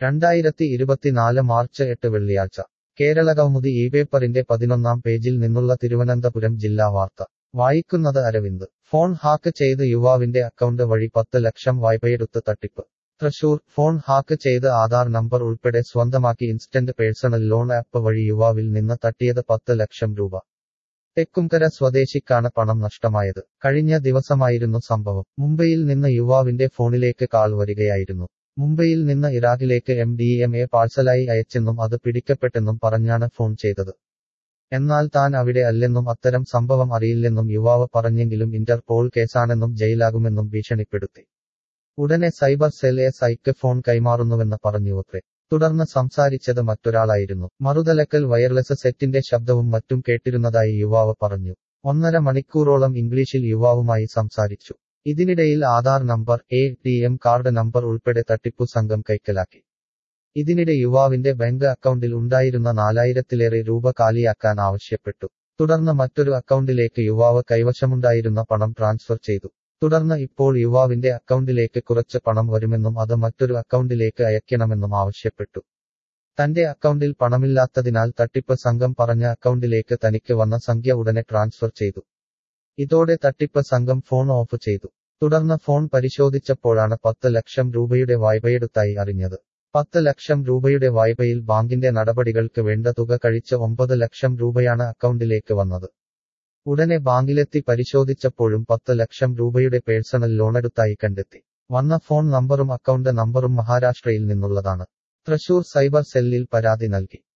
രണ്ടായിരത്തി ഇരുപത്തിനാല് മാർച്ച് എട്ട് വെള്ളിയാഴ്ച കേരളകൗമുദി ഈ പേപ്പറിന്റെ പതിനൊന്നാം പേജിൽ നിന്നുള്ള തിരുവനന്തപുരം ജില്ലാ വാർത്ത വായിക്കുന്നത് അരവിന്ദ് ഫോൺ ഹാക്ക് ചെയ്ത് യുവാവിന്റെ അക്കൗണ്ട് വഴി പത്ത് ലക്ഷം വായ്പയെടുത്ത് തട്ടിപ്പ് തൃശൂർ ഫോൺ ഹാക്ക് ചെയ്ത് ആധാർ നമ്പർ ഉൾപ്പെടെ സ്വന്തമാക്കി ഇൻസ്റ്റന്റ് പേഴ്സണൽ ലോൺ ആപ്പ് വഴി യുവാവിൽ നിന്ന് തട്ടിയത് പത്ത് ലക്ഷം രൂപ തെക്കുംകര സ്വദേശിക്കാണ് പണം നഷ്ടമായത് കഴിഞ്ഞ ദിവസമായിരുന്നു സംഭവം മുംബൈയിൽ നിന്ന് യുവാവിന്റെ ഫോണിലേക്ക് കാൾ വരികയായിരുന്നു മുംബൈയിൽ നിന്ന് ഇറാഖിലേക്ക് എം ഡി എം എ പാഴ്സലായി അയച്ചെന്നും അത് പിടിക്കപ്പെട്ടെന്നും പറഞ്ഞാണ് ഫോൺ ചെയ്തത് എന്നാൽ താൻ അവിടെ അല്ലെന്നും അത്തരം സംഭവം അറിയില്ലെന്നും യുവാവ് പറഞ്ഞെങ്കിലും ഇന്റർപോൾ കേസാണെന്നും ജയിലാകുമെന്നും ഭീഷണിപ്പെടുത്തി ഉടനെ സൈബർ സെൽ എസ് ഐക്ക് ഫോൺ കൈമാറുന്നുവെന്ന് പറഞ്ഞുവത്രേ തുടർന്ന് സംസാരിച്ചത് മറ്റൊരാളായിരുന്നു മറുതലക്കൽ വയർലെസ് സെറ്റിന്റെ ശബ്ദവും മറ്റും കേട്ടിരുന്നതായി യുവാവ് പറഞ്ഞു ഒന്നര മണിക്കൂറോളം ഇംഗ്ലീഷിൽ യുവാവുമായി സംസാരിച്ചു ഇതിനിടയിൽ Aadhaar number A T M card number ഉൾപ്പെടെ തട്ടിപ്പു സംഘം കൈക്കലാക്കി ഇതിനിടെ യുവാവിന്റെ ബാങ്ക് അക്കൗണ്ടിൽ ഉണ്ടായിരുന്ന നാലായിരത്തിലേറെ രൂപ കാലിയാക്കാൻ ആവശ്യപ്പെട്ടു തുടർന്ന് മറ്റൊരു അക്കൗണ്ടിലേക്ക് യുവാവ് കൈവശമുണ്ടായിരുന്ന പണം ട്രാൻസ്ഫർ ചെയ്തു തുടർന്ന് ഇപ്പോൾ യുവാവിന്റെ അക്കൗണ്ടിലേക്ക് കുറച്ച് പണം വരുമെന്നും അത് മറ്റൊരു അക്കൗണ്ടിലേക്ക് അയക്കണമെന്നും ആവശ്യപ്പെട്ടു തന്റെ അക്കൗണ്ടിൽ പണമില്ലാത്തതിനാൽ തട്ടിപ്പ് സംഘം പറഞ്ഞ അക്കൗണ്ടിലേക്ക് തനിക്ക് വന്ന സംഖ്യ ഉടനെ ട്രാൻസ്ഫർ ചെയ്തു ഇതോടെ തട്ടിപ്പ് സംഘം ഫോൺ ഓഫ് ചെയ്തു തുടർന്ന് ഫോൺ പരിശോധിച്ചപ്പോഴാണ് പത്ത് ലക്ഷം രൂപയുടെ വായ്പയെടുത്തായി അറിഞ്ഞത് പത്ത് ലക്ഷം രൂപയുടെ വായ്പയിൽ ബാങ്കിന്റെ നടപടികൾക്ക് വേണ്ട തുക കഴിച്ച് ഒമ്പത് ലക്ഷം രൂപയാണ് അക്കൗണ്ടിലേക്ക് വന്നത് ഉടനെ ബാങ്കിലെത്തി പരിശോധിച്ചപ്പോഴും പത്ത് ലക്ഷം രൂപയുടെ പേഴ്സണൽ ലോണെടുത്തായി കണ്ടെത്തി വന്ന ഫോൺ നമ്പറും അക്കൗണ്ട് നമ്പറും മഹാരാഷ്ട്രയിൽ നിന്നുള്ളതാണ് തൃശൂർ സൈബർ സെല്ലിൽ പരാതി നൽകി